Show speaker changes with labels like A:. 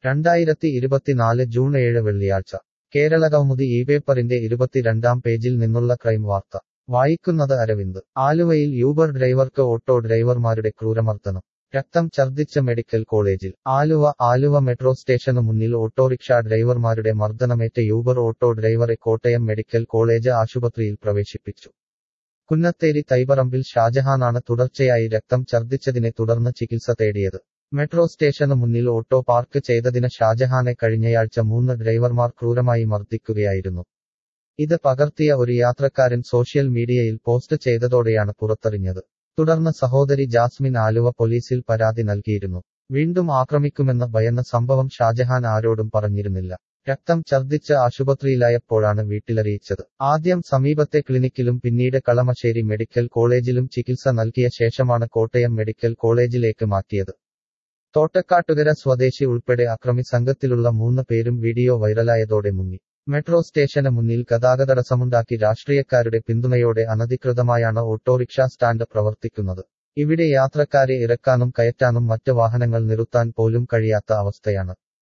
A: രണ്ടായിരത്തി ഇരുപത്തിനാല് ജൂൺ ഏഴ് വെള്ളിയാഴ്ച കേരളകൗമുദി ഈ പേപ്പറിന്റെ ഇരുപത്തിരണ്ടാം പേജിൽ നിന്നുള്ള ക്രൈം വാർത്ത വായിക്കുന്നത് അരവിന്ദ് ആലുവയിൽ യൂബർ ഡ്രൈവർക്ക് ഓട്ടോ ഡ്രൈവർമാരുടെ ക്രൂരമർദ്ദനം രക്തം ഛർദ്ദിച്ച മെഡിക്കൽ കോളേജിൽ ആലുവ ആലുവ മെട്രോ സ്റ്റേഷനു മുന്നിൽ ഓട്ടോറിക്ഷ ഡ്രൈവർമാരുടെ മർദ്ദനമേറ്റ യൂബർ ഓട്ടോ ഡ്രൈവറെ കോട്ടയം മെഡിക്കൽ കോളേജ് ആശുപത്രിയിൽ പ്രവേശിപ്പിച്ചു കുന്നത്തേരി തൈപറമ്പിൽ ഷാജഹാനാണ് തുടർച്ചയായി രക്തം ഛർദ്ദിച്ചതിനെ തുടർന്ന് ചികിത്സ തേടിയത് മെട്രോ സ്റ്റേഷനു മുന്നിൽ ഓട്ടോ പാർക്ക് ചെയ്തതിന് ഷാജഹാനെ കഴിഞ്ഞയാഴ്ച മൂന്ന് ഡ്രൈവർമാർ ക്രൂരമായി മർദ്ദിക്കുകയായിരുന്നു ഇത് പകർത്തിയ ഒരു യാത്രക്കാരൻ സോഷ്യൽ മീഡിയയിൽ പോസ്റ്റ് ചെയ്തതോടെയാണ് പുറത്തറിഞ്ഞത് തുടർന്ന് സഹോദരി ജാസ്മിൻ ആലുവ പോലീസിൽ പരാതി നൽകിയിരുന്നു വീണ്ടും ആക്രമിക്കുമെന്ന് ഭയന്ന സംഭവം ഷാജഹാൻ ആരോടും പറഞ്ഞിരുന്നില്ല രക്തം ഛർദ്ദിച്ച് ആശുപത്രിയിലായപ്പോഴാണ് വീട്ടിലറിയിച്ചത് ആദ്യം സമീപത്തെ ക്ലിനിക്കിലും പിന്നീട് കളമശ്ശേരി മെഡിക്കൽ കോളേജിലും ചികിത്സ നൽകിയ ശേഷമാണ് കോട്ടയം മെഡിക്കൽ കോളേജിലേക്ക് മാറ്റിയത് തോട്ടക്കാട്ടുകര സ്വദേശി ഉൾപ്പെടെ അക്രമി സംഘത്തിലുള്ള മൂന്ന് പേരും വീഡിയോ വൈറലായതോടെ മുങ്ങി മെട്രോ സ്റ്റേഷന് മുന്നിൽ ഗതാഗതടസ്സമുണ്ടാക്കി രാഷ്ട്രീയക്കാരുടെ പിന്തുണയോടെ അനധികൃതമായാണ് ഓട്ടോറിക്ഷ സ്റ്റാൻഡ് പ്രവർത്തിക്കുന്നത് ഇവിടെ യാത്രക്കാരെ ഇറക്കാനും കയറ്റാനും മറ്റ് വാഹനങ്ങൾ നിർത്താൻ പോലും കഴിയാത്ത അവസ്ഥയാണ്